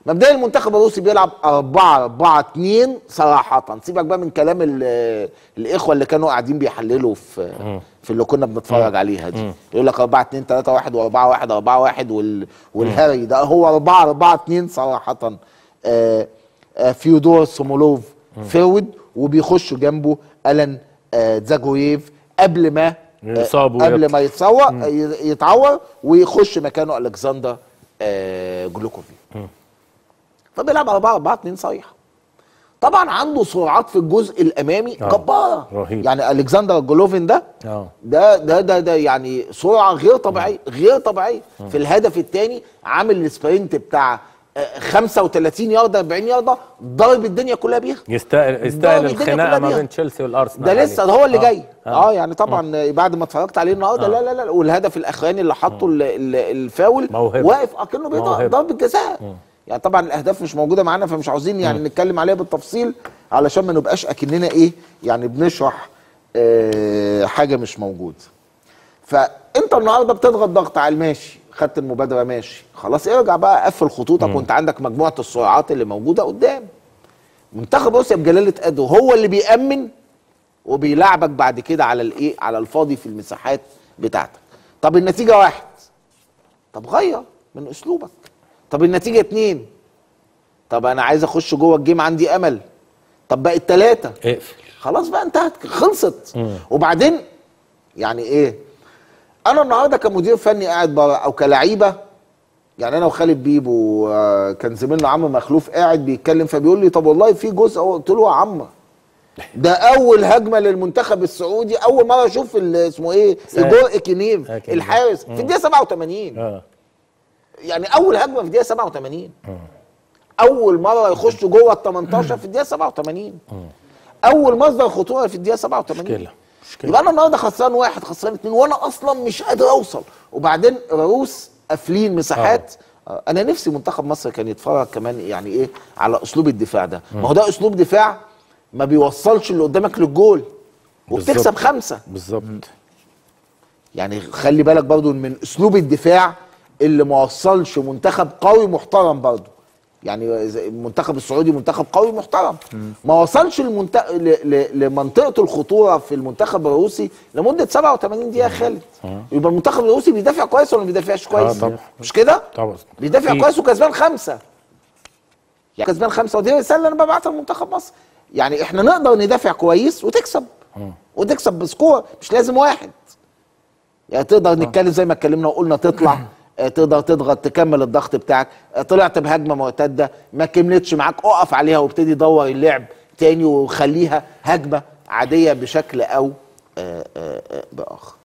مبدئيا المنتخب الروسي بيلعب 4 4 2 صراحه سيبك بقى من كلام ال- الاخوه اللي كانوا قاعدين بيحللوا في في اللي كنا بنتفرج عليها دي يقول لك 4 2 3 1 و4 1 4 1 وال والهري ده هو 4 4 2 صراحه آه، آه، فيودور سومولوف فيرود وبيخشوا جنبه الان آه، زاجويف قبل ما يصاب قبل ويطلع. ما يتصور يتعور ويخش مكانه الكسندر آه، جلوكوفي فبيلعب 4 4 2 صريحه طبعا عنده سرعات في الجزء الامامي آه، جباره رهيب. يعني الكسندر جولوفين ده اه ده ده ده ده يعني سرعه غير طبيعيه غير طبيعيه في الهدف الثاني عامل السبرنت بتاع آه، 35 يارده 40 يارده ضارب الدنيا كلها بيها يستاهل ضرب يستاهل الدنيا الخناقه كلها ما بيها. بين تشيلسي والارسنال ده عليه. لسه ده هو اللي آه. جاي آه. اه يعني طبعا بعد ما اتفرجت عليه النهارده لا لا لا والهدف الاخراني اللي حطه ال- ال- الفاول موهبة. واقف اكنه بيضرب موهبة. ضربه جزاء يعني طبعا الاهداف مش موجوده معانا فمش عاوزين يعني نتكلم عليها بالتفصيل علشان ما نبقاش اكننا ايه يعني بنشرح آه حاجه مش موجوده فانت النهارده بتضغط ضغط على الماشي خدت المبادره ماشي خلاص ارجع بقى قفل خطوطك وانت عندك مجموعه السرعات اللي موجوده قدام منتخب روسيا بجلاله قدره هو اللي بيأمن وبيلعبك بعد كده على الايه على الفاضي في المساحات بتاعتك طب النتيجه واحد طب غير من اسلوبك طب النتيجه اتنين طب انا عايز اخش جوه الجيم عندي امل طب بقت ثلاثه اقفل خلاص بقى انتهت خلصت وبعدين يعني ايه انا النهارده كمدير فني قاعد بره او كلعيبه يعني انا وخالد بيبو آه، كان زميلنا عمرو مخلوف قاعد بيتكلم فبيقول لي طب والله في جزء أهو. قلت له يا عم ده اول هجمه للمنتخب السعودي اول مره اشوف ال- اسمه ايه سا- ايجور اكينيف أكينيف. الحارس في الدقيقه 87 اه يعني اول هجمه في الدقيقه 87 اول مره يخش جوه ال 18 في الدقيقه 87 اول مصدر خطوره في الدقيقه 87 مشكله مشكله يبقى انا النهارده خسران واحد خسران اتنين وانا اصلا مش قادر اوصل وبعدين روس قافلين مساحات آه. انا نفسي منتخب مصر كان يتفرج كمان يعني ايه على اسلوب الدفاع ده ما هو ده اسلوب دفاع ما بيوصلش اللي قدامك للجول وبتكسب بالظبط. خمسه بالظبط يعني خلي بالك برضو من اسلوب الدفاع اللي ما وصلش منتخب قوي محترم برضو يعني زي المنتخب السعودي منتخب قوي محترم ما وصلش المنت... ل... ل... لمنطقه الخطوره في المنتخب الروسي لمده 87 دقيقه خالد يبقى المنتخب الروسي بيدافع كويس ولا ما بيدافعش كويس طبعا. مش كده طبعا بيدافع في- كويس وكسبان خمسه يعني كسبان خمسه ودي الرساله اللي انا ببعتها لمنتخب مصر يعني احنا نقدر ندافع كويس وتكسب وتكسب بسكور مش لازم واحد يعني تقدر نتكلم زي ما اتكلمنا وقلنا تطلع آه، تقدر تضغط تكمل الضغط بتاعك آه، طلعت بهجمه مرتده ما كملتش معاك اقف عليها وابتدي دور اللعب تاني وخليها هجمه عاديه بشكل او آه، آه، آه، باخر